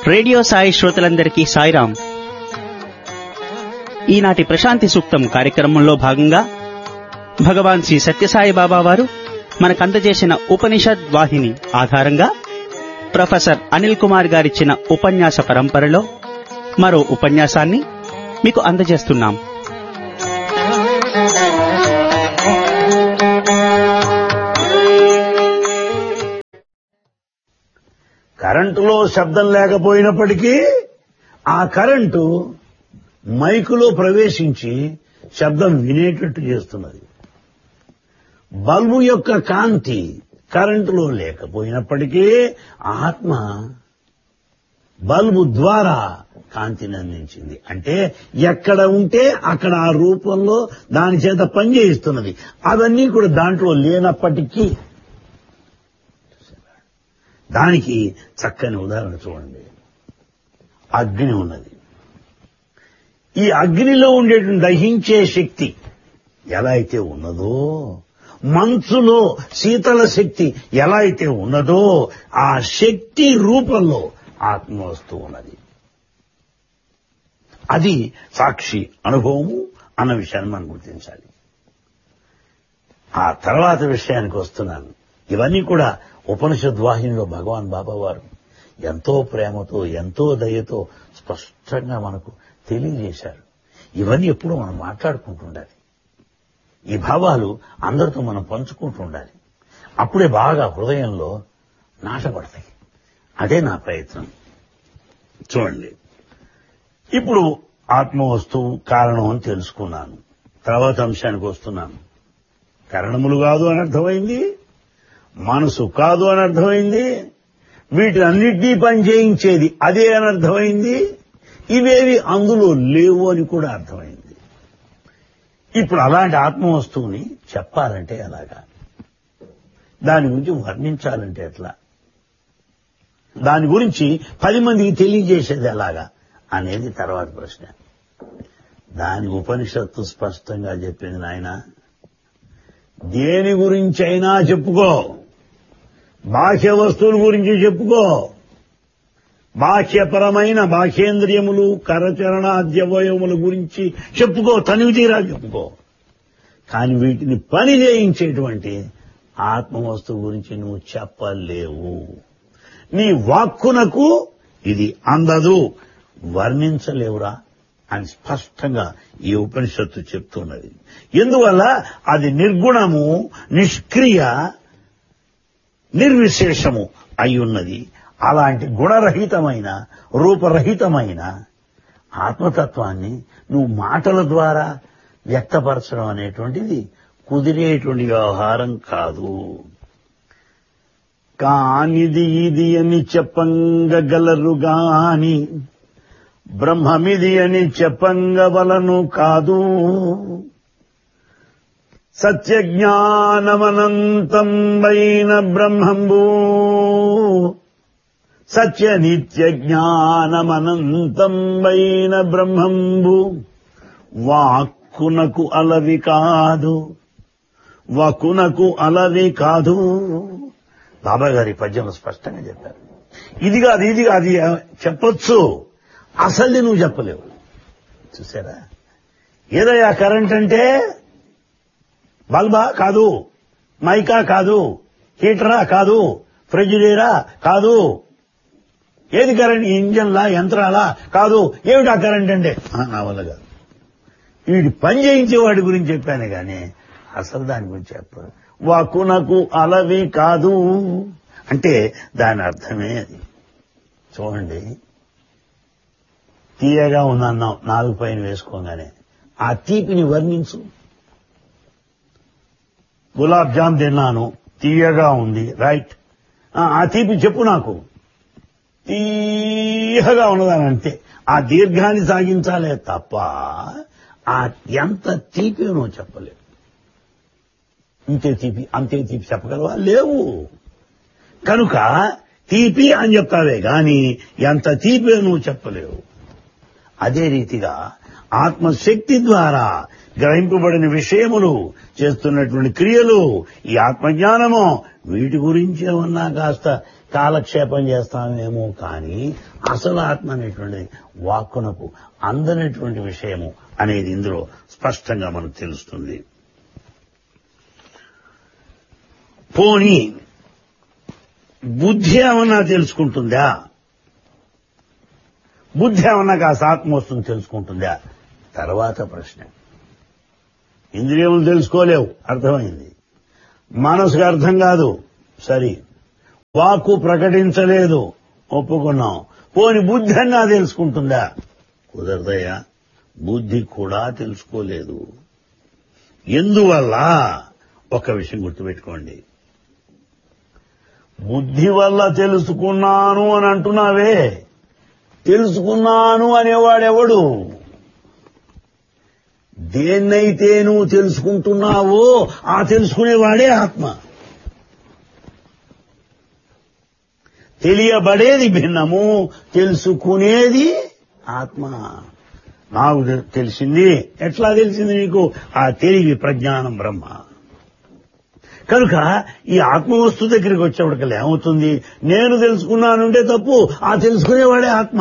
Radio Sai శ్రోతలందరికీ సాయిరాం ఈనాటి ప్రశాంతి సూక్తం కార్యక్రమంలో భాగంగా భగవాన్ శ్రీ సత్యసాయి బాబా వారు మనకు అందజేసిన ఉపనిషద్ వాహిని ఆధారంగా ప్రొఫెసర్ అనిల్ కుమార్ గారిచ్చిన ఉపన్యాస పరంపరలో మరో ఉపన్యాసాన్ని మీకు అందజేస్తున్నాం కరెంటులో శబ్దం లేకపోయినప్పటికీ ఆ కరెంటు మైకులో ప్రవేశించి శబ్దం వినేటట్టు చేస్తున్నది బల్బు యొక్క కాంతి కరెంటులో లేకపోయినప్పటికీ ఆత్మ బల్బు ద్వారా కాంతిని అందించింది అంటే ఎక్కడ ఉంటే అక్కడ ఆ రూపంలో దాని చేత పనిచేయిస్తున్నది అవన్నీ కూడా దాంట్లో లేనప్పటికీ దానికి చక్కని ఉదాహరణ చూడండి అగ్ని ఉన్నది ఈ అగ్నిలో ఉండేటువంటి దహించే శక్తి ఎలా అయితే ఉన్నదో మంచులో శీతల శక్తి ఎలా అయితే ఉన్నదో ఆ శక్తి రూపంలో ఆత్మ వస్తూ ఉన్నది అది సాక్షి అనుభవము అన్న విషయాన్ని మనం గుర్తించాలి ఆ తర్వాత విషయానికి వస్తున్నాను ఇవన్నీ కూడా ఉపనిషద్ వాహినిలో భగవాన్ బాబా వారు ఎంతో ప్రేమతో ఎంతో దయతో స్పష్టంగా మనకు తెలియజేశారు ఇవన్నీ ఎప్పుడూ మనం మాట్లాడుకుంటూ ఉండాలి ఈ భావాలు అందరితో మనం పంచుకుంటూ ఉండాలి అప్పుడే బాగా హృదయంలో నాటపడతాయి అదే నా ప్రయత్నం చూడండి ఇప్పుడు ఆత్మ వస్తువు కారణం అని తెలుసుకున్నాను తర్వాత అంశానికి వస్తున్నాను కారణములు కాదు అని అర్థమైంది మనసు కాదు అని అర్థమైంది వీటినన్నిటినీ పని చేయించేది అదే అని అర్థమైంది ఇవేవి అందులో లేవు అని కూడా అర్థమైంది ఇప్పుడు అలాంటి ఆత్మ వస్తువుని చెప్పాలంటే ఎలాగా దాని గురించి వర్ణించాలంటే ఎట్లా దాని గురించి పది మందికి తెలియజేసేది ఎలాగా అనేది తర్వాత ప్రశ్న దాని ఉపనిషత్తు స్పష్టంగా చెప్పింది నాయన దేని గురించి అయినా చెప్పుకో బాహ్య వస్తువుల గురించి చెప్పుకో బాహ్యపరమైన బాహ్యేంద్రియములు కరచరణాద్యవయముల గురించి చెప్పుకో తనివి తీరా చెప్పుకో కానీ వీటిని పని చేయించేటువంటి ఆత్మ వస్తువు గురించి నువ్వు చెప్పలేవు నీ వాక్కునకు ఇది అందదు వర్ణించలేవురా అని స్పష్టంగా ఈ ఉపనిషత్తు చెప్తున్నది ఎందువల్ల అది నిర్గుణము నిష్క్రియ నిర్విశేషము అయి ఉన్నది అలాంటి గుణరహితమైన రూపరహితమైన ఆత్మతత్వాన్ని నువ్వు మాటల ద్వారా వ్యక్తపరచడం అనేటువంటిది కుదిరేటువంటి వ్యవహారం కాదు కానిది ఇది అని చెప్పంగగలరు గాని బ్రహ్మమిది అని చెప్పంగవలను కాదు సత్యజ్ఞానమనంతం వైన బ్రహ్మంబూ సత్య నిత్య జ్ఞానమనంతం వైన బ్రహ్మంబు వాక్కునకు అలవి కాదు వకునకు అలవి కాదు బాబా గారి పద్యంలో స్పష్టంగా చెప్పారు ఇది కాదు ఇది కాదు చెప్పొచ్చు అసలు నువ్వు చెప్పలేవు చూసారా ఏదయ్యా కరెంట్ అంటే బల్బా కాదు మైకా కాదు హీటరా కాదు ఫ్రిడ్జిరేరా కాదు ఏది కరెంట్ ఇంజన్లా యంత్రాలా కాదు ఏమిటా కరెంట్ అంటే నా వల్ల కాదు వీడి పని చేయించే వాడి గురించి చెప్పాను కానీ అసలు దాని గురించి చెప్పారు వాకునకు అలవి కాదు అంటే దాని అర్థమే అది చూడండి తీయగా ఉందన్నాం నాలుగు పైన వేసుకోగానే ఆ తీపిని వర్ణించు గులాబ్ జామ్ తిన్నాను తీయగా ఉంది రైట్ ఆ తీపి చెప్పు నాకు తీయగా ఉన్నదని అంతే ఆ దీర్ఘాన్ని సాగించాలే తప్ప ఆ ఎంత తీపి నువ్వు చెప్పలేవు ఇంతే తీపి అంతే తీపి చెప్పగలవా లేవు కనుక తీపి అని చెప్తావే గాని ఎంత తీపి నువ్వు చెప్పలేవు అదే రీతిగా ఆత్మశక్తి ద్వారా గ్రహింపబడిన విషయములు చేస్తున్నటువంటి క్రియలు ఈ ఆత్మజ్ఞానము వీటి గురించే ఉన్నా కాస్త కాలక్షేపం చేస్తామేమో కానీ అసలు ఆత్మ అనేటువంటిది వాక్కునకు అందనటువంటి విషయము అనేది ఇందులో స్పష్టంగా మనకు తెలుస్తుంది పోని బుద్ధి ఏమన్నా తెలుసుకుంటుందా బుద్ధి ఏమన్నా కాస్త ఆత్మ వస్తుంది తెలుసుకుంటుందా తర్వాత ప్రశ్న ఇంద్రియములు తెలుసుకోలేవు అర్థమైంది మనసుకు అర్థం కాదు సరి వాక్కు ప్రకటించలేదు ఒప్పుకున్నాం పోని బుద్ధి అన్నా తెలుసుకుంటుందా కుదరదయ్యా బుద్ధి కూడా తెలుసుకోలేదు ఎందువల్ల ఒక విషయం గుర్తుపెట్టుకోండి బుద్ధి వల్ల తెలుసుకున్నాను అని అంటున్నావే తెలుసుకున్నాను అనేవాడెవడు దేన్నైతే నువ్వు తెలుసుకుంటున్నావో ఆ తెలుసుకునేవాడే ఆత్మ తెలియబడేది భిన్నము తెలుసుకునేది ఆత్మ నాకు తె- తెలిసింది ఎట్లా తెలిసింది నీకు ఆ తెలివి ప్రజ్ఞానం బ్రహ్మ కనుక ఈ ఆత్మ వస్తు దగ్గరికి వచ్చేప్పటికల్లా ఏమవుతుంది నేను తెలుసుకున్నానుంటే తప్పు ఆ తెలుసుకునేవాడే ఆత్మ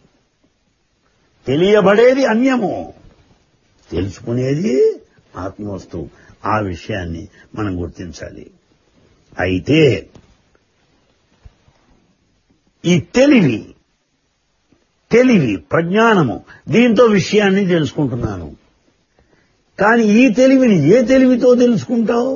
తెలియబడేది అన్యము తెలుసుకునేది ఆత్మవస్తువు ఆ విషయాన్ని మనం గుర్తించాలి అయితే ఈ తెలివి తెలివి ప్రజ్ఞానము దీంతో విషయాన్ని తెలుసుకుంటున్నాను కానీ ఈ తెలివిని ఏ తెలివితో తెలుసుకుంటావు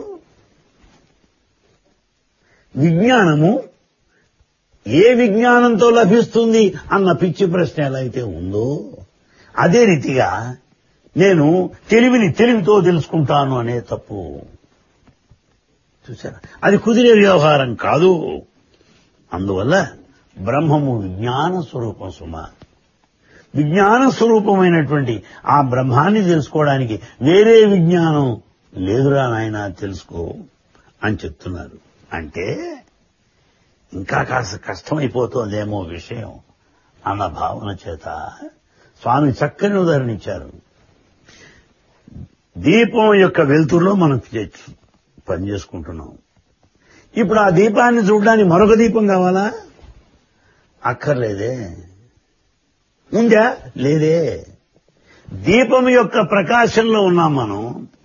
విజ్ఞానము ఏ విజ్ఞానంతో లభిస్తుంది అన్న పిచ్చి ప్రశ్న ఎలా అయితే ఉందో అదే రీతిగా నేను తెలివిని తెలివితో తెలుసుకుంటాను అనే తప్పు చూసారా అది కుదిరే వ్యవహారం కాదు అందువల్ల బ్రహ్మము విజ్ఞాన స్వరూపం సుమ విజ్ఞాన స్వరూపమైనటువంటి ఆ బ్రహ్మాన్ని తెలుసుకోవడానికి వేరే విజ్ఞానం లేదురా నాయన తెలుసుకో అని చెప్తున్నారు అంటే ఇంకా కాస్త కష్టమైపోతోందేమో విషయం అన్న భావన చేత స్వామి చక్కని ఉదాహరణ ఇచ్చారు దీపం యొక్క వెలుతురులో మనం చే- పని చేసుకుంటున్నాం ఇప్పుడు ఆ దీపాన్ని చూడడానికి మరొక దీపం కావాలా అక్కర్లేదే ఉందా లేదే దీపం యొక్క ప్రకాశంలో ఉన్నాం మనం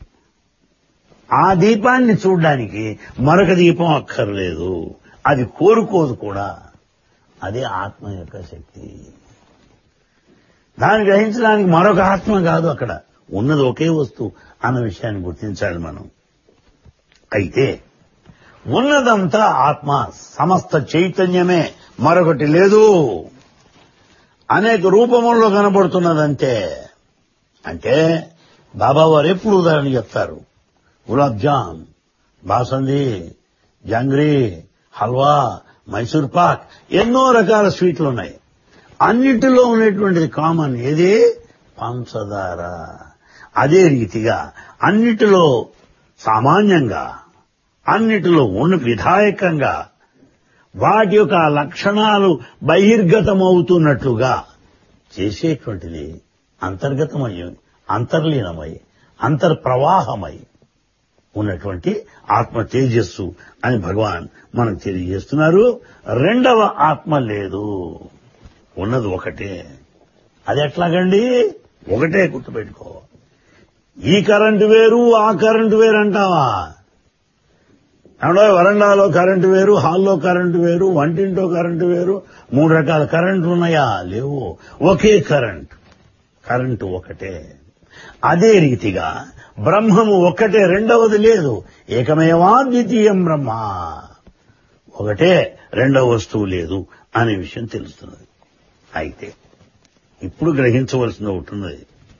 ఆ దీపాన్ని చూడడానికి మరొక దీపం అక్కర్లేదు అది కోరుకోదు కూడా అదే ఆత్మ యొక్క శక్తి దాన్ని గ్రహించడానికి మరొక ఆత్మ కాదు అక్కడ ఉన్నది ఒకే వస్తువు అన్న విషయాన్ని గుర్తించాలి మనం అయితే ఉన్నదంతా ఆత్మ సమస్త చైతన్యమే మరొకటి లేదు అనేక రూపముల్లో కనబడుతున్నదంతే అంటే బాబా వారు ఎప్పుడు ఉదాహరణ చెప్తారు గులాబ్ జామ్ బాసంది జంగ్రీ హల్వా మైసూర్ పాక్ ఎన్నో రకాల స్వీట్లు ఉన్నాయి అన్నిటిలో ఉన్నటువంటిది కామన్ ఏది పంచదార అదే రీతిగా అన్నిటిలో సామాన్యంగా అన్నిటిలో ఉన్న విధాయకంగా వాటి యొక్క లక్షణాలు బహిర్గతమవుతున్నట్లుగా చేసేటువంటిది అంతర్గతమై అంతర్లీనమై అంతర్ప్రవాహమై ఉన్నటువంటి ఆత్మ తేజస్సు అని భగవాన్ మనకు తెలియజేస్తున్నారు రెండవ ఆత్మ లేదు ఉన్నది ఒకటే అది ఎట్లాగండి ఒకటే గుర్తుపెట్టుకో ఈ కరెంటు వేరు ఆ కరెంటు వేరు అంటావా ఏమంటే వరండాలో కరెంటు వేరు హాల్లో కరెంటు వేరు వంటింటో కరెంటు వేరు మూడు రకాల కరెంట్లు ఉన్నాయా లేవు ఒకే కరెంట్ కరెంటు ఒకటే అదే రీతిగా బ్రహ్మము ఒక్కటే రెండవది లేదు ఏకమేవా ద్వితీయం బ్రహ్మ ఒకటే రెండవ వస్తువు లేదు అనే విషయం తెలుస్తున్నది అయితే ఇప్పుడు గ్రహించవలసింది ఒకటి ఉన్నది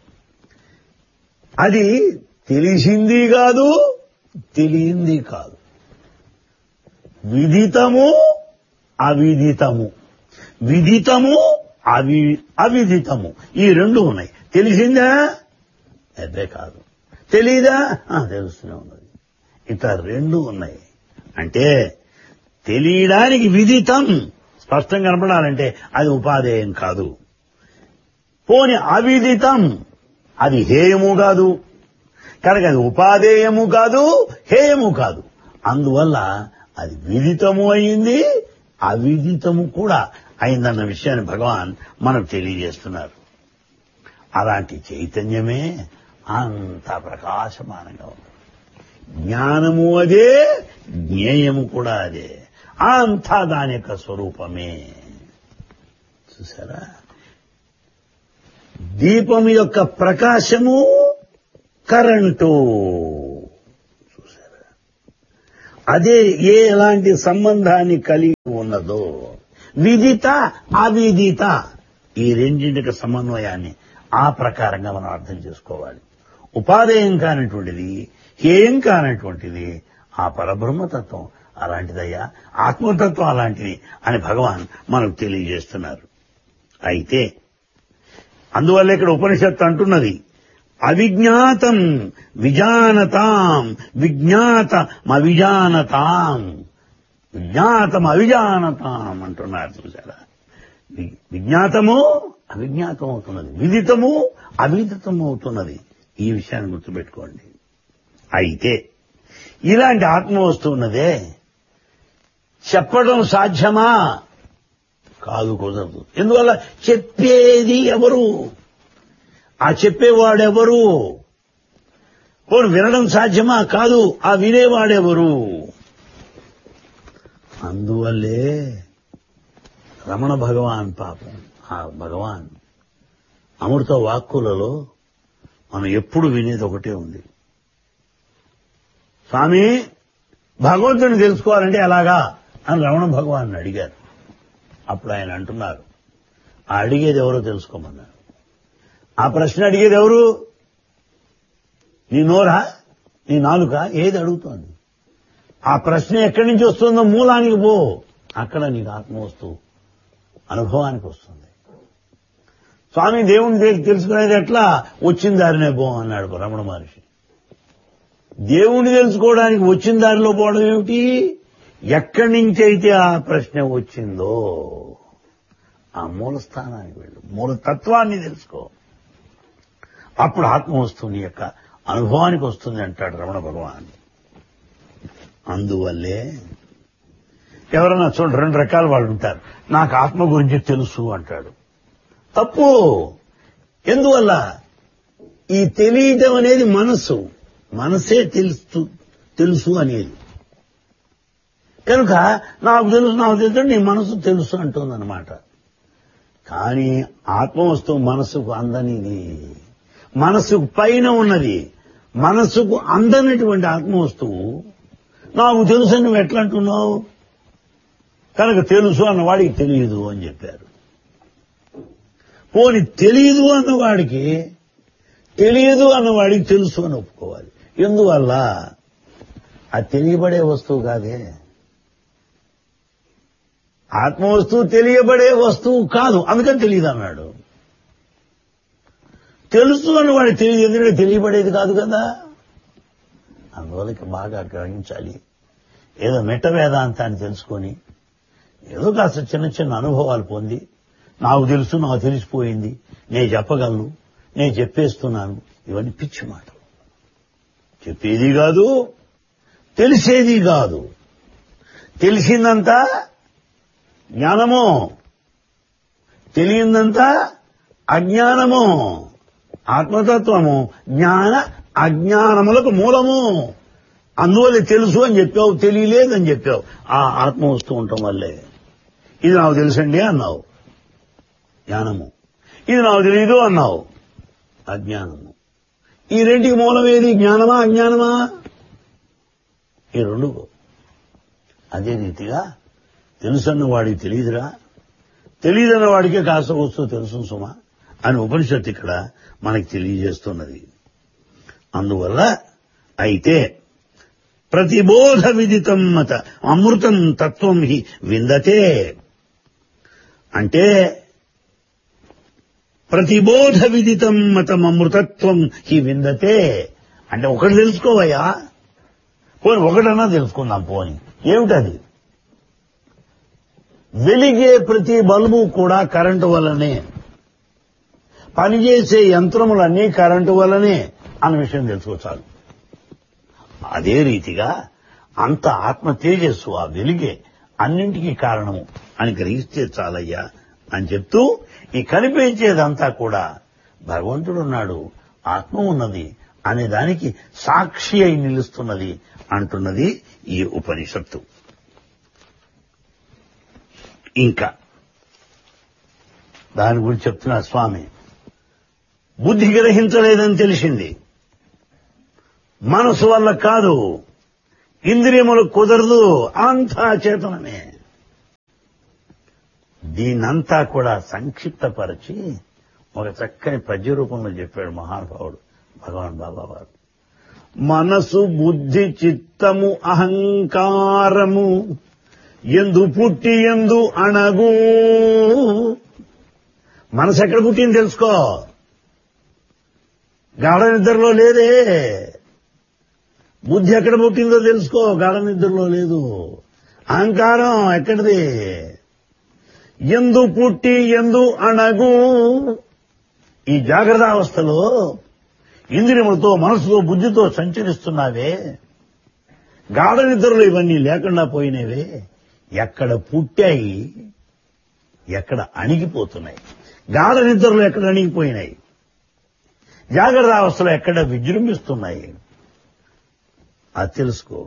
అది తెలిసింది కాదు తెలియంది కాదు విదితము అవిదితము విదితము అవి అవిదితము ఈ రెండు ఉన్నాయి తెలిసిందా అదే కాదు తెలీదా ఆ, తెలుస్తూనే ఉన్నది ఇట్లా రెండు ఉన్నాయి అంటే తెలియడానికి విదితం స్పష్టం కనపడాలంటే అది ఉపాధేయం కాదు పోని అవిదితం అది హేయము కాదు కనుక అది ఉపాధేయము కాదు హేయము కాదు అందువల్ల అది విదితము అయింది అవిదితము కూడా అయిందన్న విషయాన్ని భగవాన్ మనకు తెలియజేస్తున్నారు అలాంటి చైతన్యమే అంత ప్రకాశమానంగా ఉంది జ్ఞానము అదే జ్ఞేయము కూడా అదే అంతా దాని యొక్క స్వరూపమే చూసారా దీపం యొక్క ప్రకాశము కరెంటు చూసారా అదే ఏ ఎలాంటి సంబంధాన్ని కలిగి ఉన్నదో విదిత అవిదిత ఈ రెండింటికి సమన్వయాన్ని ఆ ప్రకారంగా మనం అర్థం చేసుకోవాలి ఉపాధేయం కానటువంటిది హేయం కానటువంటిది ఆ పరబ్రహ్మతత్వం అలాంటిదయ్యా ఆత్మతత్వం అలాంటిది అని భగవాన్ మనకు తెలియజేస్తున్నారు అయితే అందువల్ల ఇక్కడ ఉపనిషత్తు అంటున్నది అవిజ్ఞాతం విజానతాం విజ్ఞాతం అవిజానతాం విజ్ఞాతం అవిజానతాం అంటున్నారు చూసారా వి- విజ్ఞాతము అవిజ్ఞాతం అవుతున్నది విదితము అవిదితం అవుతున్నది ఈ విషయాన్ని గుర్తుపెట్టుకోండి అయితే ఇలాంటి ఆత్మ వస్తున్నదే చెప్పడం సాధ్యమా కాదు కుదరదు ఎందువల్ల చెప్పేది ఎవరు ఆ చెప్పేవాడెవరు పోను వినడం సాధ్యమా కాదు ఆ వినేవాడెవరు అందువల్లే రమణ భగవాన్ పాపం ఆ భగవాన్ అమృత వాక్కులలో మనం ఎప్పుడు వినేది ఒకటే ఉంది స్వామి భగవంతుని తెలుసుకోవాలంటే ఎలాగా అని రమణ భగవాన్ అడిగారు అప్పుడు ఆయన అంటున్నారు ఆ అడిగేది ఎవరో తెలుసుకోమన్నారు ఆ ప్రశ్న అడిగేది ఎవరు నీ నోరా నీ నాలుక ఏది అడుగుతోంది ఆ ప్రశ్న ఎక్కడి నుంచి వస్తుందో మూలానికి పో అక్కడ నీకు ఆత్మ వస్తువు అనుభవానికి వస్తుంది స్వామి దేవుని తె- తెలుసుకునేది ఎట్లా వచ్చిన దారినే పో అన్నాడు రమణ మహర్షి దేవుణ్ణి తెలుసుకోవడానికి వచ్చిన దారిలో పోవడం ఏమిటి ఎక్కడి నుంచి అయితే ఆ ప్రశ్న వచ్చిందో ఆ మూల స్థానానికి వెళ్ళు మూల తత్వాన్ని తెలుసుకో అప్పుడు ఆత్మ వస్తుంది యొక్క అనుభవానికి వస్తుంది అంటాడు రమణ భగవాన్ అందువల్లే ఎవరన్నా చూడండి రెండు రకాల వాళ్ళు ఉంటారు నాకు ఆత్మ గురించి తెలుసు అంటాడు తప్పు ఎందువల్ల ఈ తెలియటం అనేది మనస్సు మనసే తెలుసు తెలుసు అనేది కనుక నాకు తెలుసు నాకు తెలుసు నీ మనసు తెలుసు అంటుందన్నమాట కానీ ఆత్మవస్తువు మనసుకు అందనిది మనసుకు పైన ఉన్నది మనసుకు అందనటువంటి ఆత్మవస్తువు నాకు తెలుసు అని నువ్వు ఎట్లా అంటున్నావు కనుక తెలుసు అన్నవాడికి తెలియదు అని చెప్పారు పోని తెలియదు అన్నవాడికి తెలియదు అన్నవాడికి తెలుసు అని ఒప్పుకోవాలి ఎందువల్ల అది తెలియబడే వస్తువు కాదే ఆత్మ వస్తువు తెలియబడే వస్తువు కాదు అందుకని తెలియదు అన్నాడు తెలుసు అని వాడు తెలియదు ఎందుకంటే తెలియబడేది కాదు కదా అందువల్ల ఇక బాగా గ్రహించాలి ఏదో మెట్ట వేదాంతాన్ని తెలుసుకొని ఏదో కాస్త చిన్న చిన్న అనుభవాలు పొంది నాకు తెలుసు నాకు తెలిసిపోయింది నేను చెప్పగలను నేను చెప్పేస్తున్నాను ఇవన్నీ పిచ్చి మాట చెప్పేది కాదు తెలిసేది కాదు తెలిసిందంతా జ్ఞానము తెలియందంతా అజ్ఞానము ఆత్మతత్వము జ్ఞాన అజ్ఞానములకు మూలము అందువల్ల తెలుసు అని చెప్పావు తెలియలేదని చెప్పావు ఆ ఆత్మ వస్తూ ఉండటం వల్లే ఇది నాకు తెలుసండి అన్నావు జ్ఞానము ఇది నాకు తెలియదు అన్నావు అజ్ఞానము ఈ రెంటికి మూలం ఏది జ్ఞానమా అజ్ఞానమా ఈ రెండు అదే రీతిగా తెలుసన్న వాడికి తెలియదురా తెలియదన్న వాడికే కాస్త వస్తువు తెలుసు సుమా అని ఉపనిషత్తు ఇక్కడ మనకి తెలియజేస్తున్నది అందువల్ల అయితే ప్రతిబోధ విదితం మత అమృతం తత్వం హి విందతే అంటే ప్రతిబోధ విదితం మతం అమృతత్వం హి విందతే అంటే ఒకటి తెలుసుకోవయ్యా పోని ఒకటన్నా తెలుసుకుందాం పోని ఏమిటది వెలిగే ప్రతి బల్బు కూడా కరెంటు వల్లనే పనిచేసే యంత్రములన్నీ కరెంటు వల్లనే అన్న విషయం తెలుసుకోవచ్చాలి అదే రీతిగా అంత ఆత్మ తేజస్సు ఆ వెలిగే అన్నింటికీ కారణము అని గ్రహిస్తే చాలయ్యా అని చెప్తూ ఈ కనిపించేదంతా కూడా భగవంతుడున్నాడు ఆత్మ ఉన్నది అనే దానికి సాక్షి అయి నిలుస్తున్నది అంటున్నది ఈ ఉపనిషత్తు ఇంకా దాని గురించి చెప్తున్నా స్వామి బుద్ధి గ్రహించలేదని తెలిసింది మనసు వల్ల కాదు ఇంద్రియములు కుదరదు అంతా చేతనమే దీనంతా కూడా సంక్షిప్తపరిచి ఒక చక్కని పద్య రూపంలో చెప్పాడు మహానుభావుడు భగవాన్ బాబా వారు మనసు బుద్ధి చిత్తము అహంకారము ఎందు పుట్టి ఎందు అణగు మనసు ఎక్కడ పుట్టింది తెలుసుకో గాఢ నిద్రలో లేదే బుద్ధి ఎక్కడ పుట్టిందో తెలుసుకో గాఢ నిద్రలో లేదు అహంకారం ఎక్కడిది ఎందు పుట్టి ఎందు అణగు ఈ జాగ్రత్త అవస్థలో ఇంద్రియములతో మనసుతో బుద్ధితో సంచరిస్తున్నావే గాఢ నిద్రలు ఇవన్నీ లేకుండా పోయినవే ఎక్కడ పుట్టాయి ఎక్కడ అణిగిపోతున్నాయి గాఢ నిద్రలు ఎక్కడ అణిగిపోయినాయి జాగ్రత్త అవస్థలో ఎక్కడ విజృంభిస్తున్నాయి అది తెలుసుకో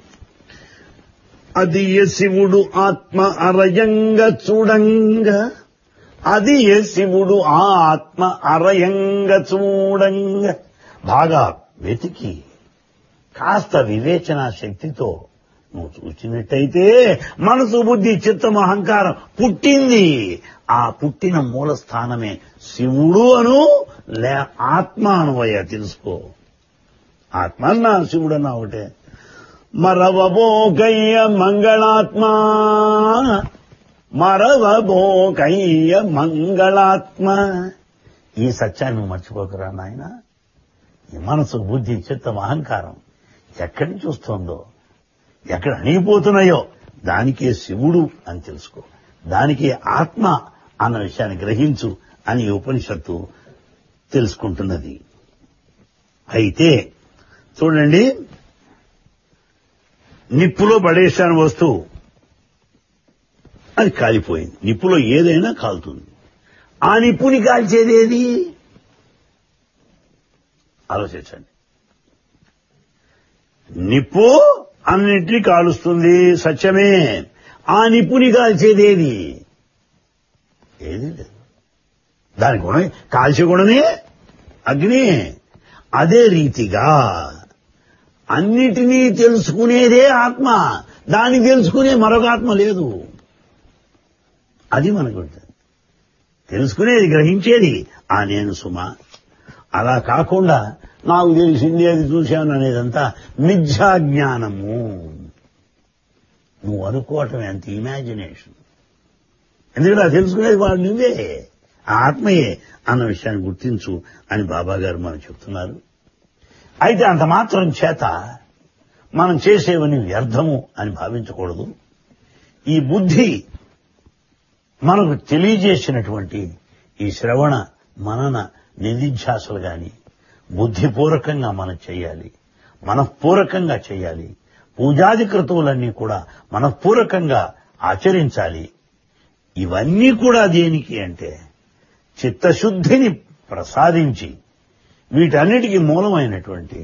అది ఏ శివుడు ఆత్మ అరయంగ చూడంగా అది ఏ శివుడు ఆ ఆత్మ అరయంగ చూడంగా బాగా వెతికి కాస్త వివేచన శక్తితో నువ్వు చూసినట్టయితే మనసు బుద్ధి చిత్తం అహంకారం పుట్టింది ఆ పుట్టిన మూల స్థానమే శివుడు అను లే ఆత్మ అనువయ్య తెలుసుకో ఆత్మ అన్నా శివుడన్నా ఒకటే మరవబోకయ్య మంగళాత్మ మరవబోకయ్య మంగళాత్మ ఈ సత్యాన్ని నువ్వు మర్చిపోకరా నాయన ఈ మనసు బుద్ధి చిత్తం అహంకారం ఎక్కడి నుంచి వస్తుందో ఎక్కడ అణిగిపోతున్నాయో దానికే శివుడు అని తెలుసుకో దానికే ఆత్మ అన్న విషయాన్ని గ్రహించు అని ఈ ఉపనిషత్తు తెలుసుకుంటున్నది అయితే చూడండి నిప్పులో పడేశాను వస్తువు అది కాలిపోయింది నిప్పులో ఏదైనా కాలుతుంది ఆ నిప్పుని కాల్చేది ఏది ఆలోచించండి నిప్పు అన్నింటినీ కాలుస్తుంది సత్యమే ఆ నిప్పుని కాల్చేది ఏది ఏది లేదు దాని గుణమే కాల్చే గుణమే అగ్ని అదే రీతిగా అన్నిటినీ తెలుసుకునేదే ఆత్మ దాన్ని తెలుసుకునే మరొక ఆత్మ లేదు అది మనకు ఉంటుంది. తెలుసుకునేది గ్రహించేది ఆ నేను సుమ అలా కాకుండా నాకు తెలిసింది అది చూశాను అనేదంతా మిథ్యా జ్ఞానము నువ్వు అనుకోవటం ఎంత ఇమాజినేషన్ ఎందుకంటే అది తెలుసుకునేది వాడు నువ్వే ఆ ఆత్మయే అన్న విషయాన్ని గుర్తించు అని బాబా గారు మనకు చెప్తున్నారు అయితే అంత మాత్రం చేత మనం చేసేవని వ్యర్థము అని భావించకూడదు ఈ బుద్ధి మనకు తెలియజేసినటువంటి ఈ శ్రవణ మనన నిధిధ్యాసలు గాని బుద్ధిపూర్వకంగా మనం చేయాలి మనఃపూర్వకంగా చేయాలి పూజాది క్రతువులన్నీ కూడా మనఃపూర్వకంగా ఆచరించాలి ఇవన్నీ కూడా దేనికి అంటే చిత్తశుద్ధిని ప్రసాదించి వీటన్నిటికీ మూలమైనటువంటి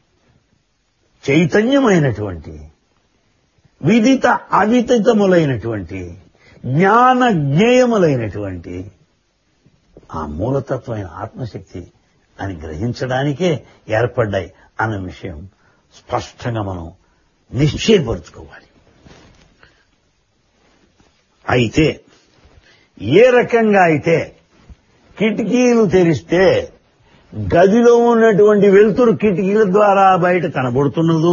చైతన్యమైనటువంటి విదిత అవిదితములైనటువంటి జ్ఞాన జ్ఞేయములైనటువంటి ఆ మూలతత్వమైన ఆత్మశక్తి అని గ్రహించడానికే ఏర్పడ్డాయి అన్న విషయం స్పష్టంగా మనం నిశ్చయపరుచుకోవాలి అయితే ఏ రకంగా అయితే కిటికీలు తెరిస్తే గదిలో ఉన్నటువంటి వెలుతురు కిటికీల ద్వారా బయట కనబడుతున్నదో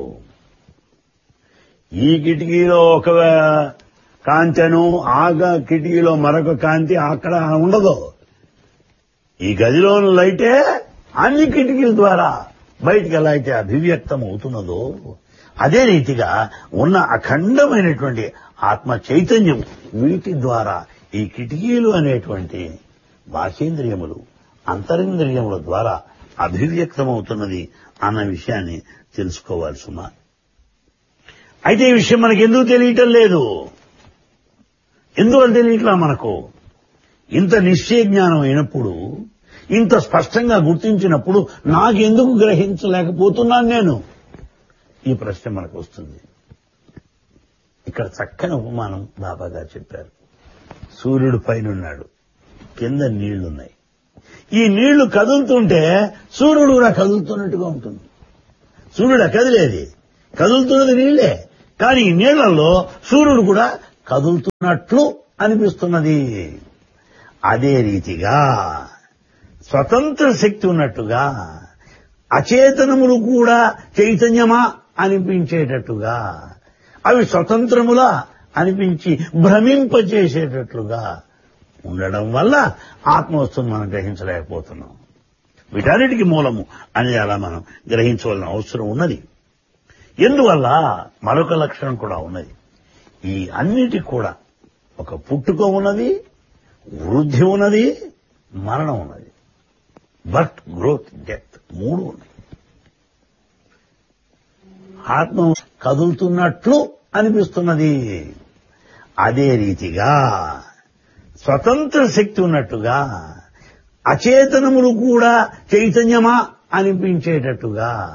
ఈ కిటికీలో ఒక కాంతెను ఆగ కిటికీలో మరొక కాంతి అక్కడ ఉండదు ఈ గదిలోని లైటే అన్ని కిటికీల ద్వారా బయటికి ఎలా అయితే అభివ్యక్తం అవుతున్నదో అదే రీతిగా ఉన్న అఖండమైనటువంటి ఆత్మ చైతన్యం వీటి ద్వారా ఈ కిటికీలు అనేటువంటి బాహ్యేంద్రియములు అంతరింద్రియముల ద్వారా అభివ్యక్తమవుతున్నది అన్న విషయాన్ని తెలుసుకోవాలి సుమా అయితే ఈ విషయం మనకి ఎందుకు తెలియటం లేదు ఎందువల్ల తెలియట్లా మనకు ఇంత నిశ్చయ జ్ఞానం అయినప్పుడు ఇంత స్పష్టంగా గుర్తించినప్పుడు నాకెందుకు గ్రహించలేకపోతున్నాను నేను ఈ ప్రశ్న మనకు వస్తుంది ఇక్కడ చక్కని ఉపమానం బాబా గారు చెప్పారు సూర్యుడు పైనున్నాడు కింద నీళ్లున్నాయి ఈ నీళ్లు కదులుతుంటే సూర్యుడు కూడా కదులుతున్నట్టుగా ఉంటుంది సూర్యుడు కదిలేది కదులుతున్నది నీళ్లే కానీ ఈ నీళ్లలో సూర్యుడు కూడా కదులుతున్నట్లు అనిపిస్తున్నది అదే రీతిగా స్వతంత్ర శక్తి ఉన్నట్టుగా అచేతనములు కూడా చైతన్యమా అనిపించేటట్టుగా అవి స్వతంత్రములా అనిపించి భ్రమింపచేసేటట్లుగా ఉండడం వల్ల ఆత్మవస్తువును మనం గ్రహించలేకపోతున్నాం వీటన్నిటికీ మూలము అనేది అలా మనం గ్రహించవలసిన అవసరం ఉన్నది ఎందువల్ల మరొక లక్షణం కూడా ఉన్నది ఈ అన్నిటి కూడా ఒక పుట్టుక ఉన్నది వృద్ధి ఉన్నది మరణం ఉన్నది బర్త్ గ్రోత్ డెత్ మూడు ఉన్నాయి ఆత్మ కదులుతున్నట్లు అనిపిస్తున్నది అదే రీతిగా స్వతంత్ర శక్తి ఉన్నట్టుగా అచేతనములు కూడా చైతన్యమా అనిపించేటట్టుగా